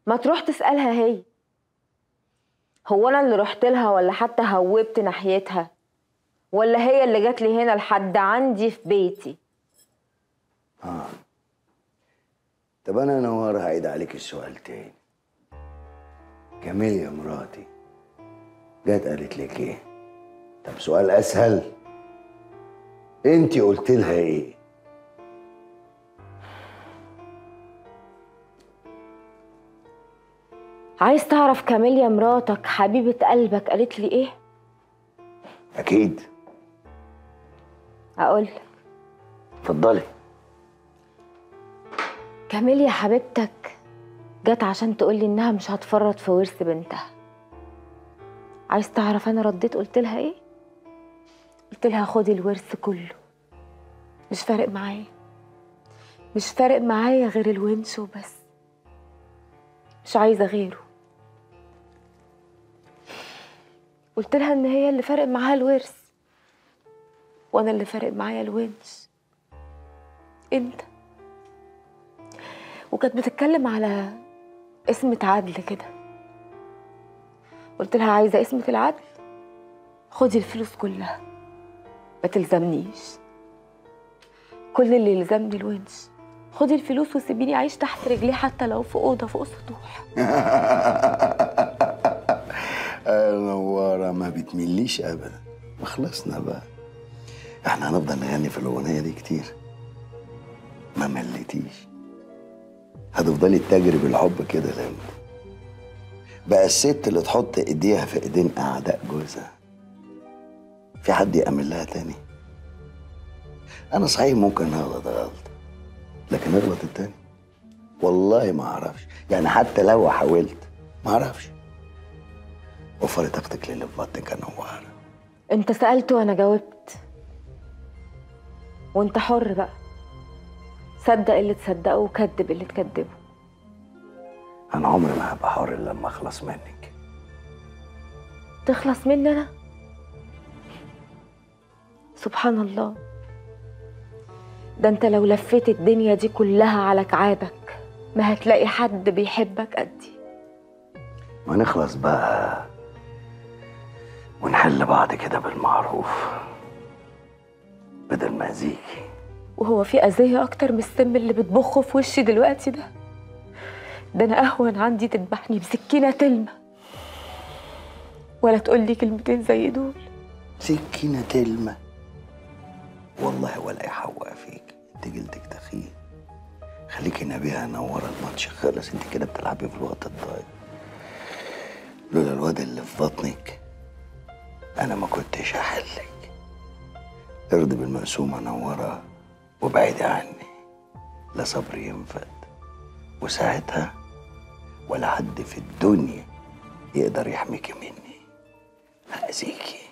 ما تروح تسألها هي هو أنا اللي رحت لها ولا حتى هوبت ناحيتها ولا هي اللي جات لي هنا لحد عندي في بيتي طب انا نوار هعيد عليك السؤال تاني كاميليا مراتي جت قالت لك ايه طب سؤال اسهل انت قلت لها ايه عايز تعرف كاميليا مراتك حبيبة قلبك قالت لي ايه؟ اكيد أقول اتفضلي كاميليا حبيبتك جت عشان تقولي إنها مش هتفرط في ورث بنتها عايز تعرف أنا رديت قلت لها إيه؟ قلت لها خدي الورث كله مش فارق معايا مش فارق معايا غير الونش وبس مش عايزة غيره قلت لها إن هي اللي فارق معاها الورث وأنا اللي فارق معايا الونش انت وكانت بتتكلم على اسمة عدل كده قلت لها عايزة اسمة العدل خدي الفلوس كلها ما تلزمنيش كل اللي يلزمني الونش خدي الفلوس وسيبيني اعيش تحت رجليه حتى لو في اوضه فوق سطوح آه، نوارة ما بتمليش ابدا ما خلصنا بقى احنا هنفضل نغني في الاغنيه دي كتير ما مليتيش هتفضلي تجري بالحب كده لامتى بقى الست اللي تحط ايديها في ايدين اعداء جوزها في حد يأمن لها تاني انا صحيح ممكن اغلط غلط لكن اغلط التاني والله ما اعرفش يعني حتى لو حاولت ما اعرفش وفري طاقتك للي في بطنك يا نوار انت سالت وانا جاوبت وانت حر بقى صدق اللي تصدقه وكذب اللي تكذبه انا عمري ما هبقى حر الا لما اخلص منك تخلص مني انا سبحان الله ده انت لو لفيت الدنيا دي كلها على كعابك ما هتلاقي حد بيحبك قدي ما نخلص بقى ونحل بعض كده بالمعروف بدل ما اذيكي وهو في اذيه اكتر من السم اللي بتبخه في وشي دلوقتي ده ده انا اهون عندي تذبحني بسكينه تلمه ولا تقول لي كلمتين زي دول سكينة تلمة والله ولا يحوق فيك انت جلدك تخين خليكي نبيها نورة الماتش خلص انت كده بتلعبي في الوقت الضايع لولا الواد اللي في بطنك انا ما كنتش هحلك ارضي بالمقسومة نورة وابعدي عني لا صبر ينفد وساعتها ولا حد في الدنيا يقدر يحميكي مني هأذيكي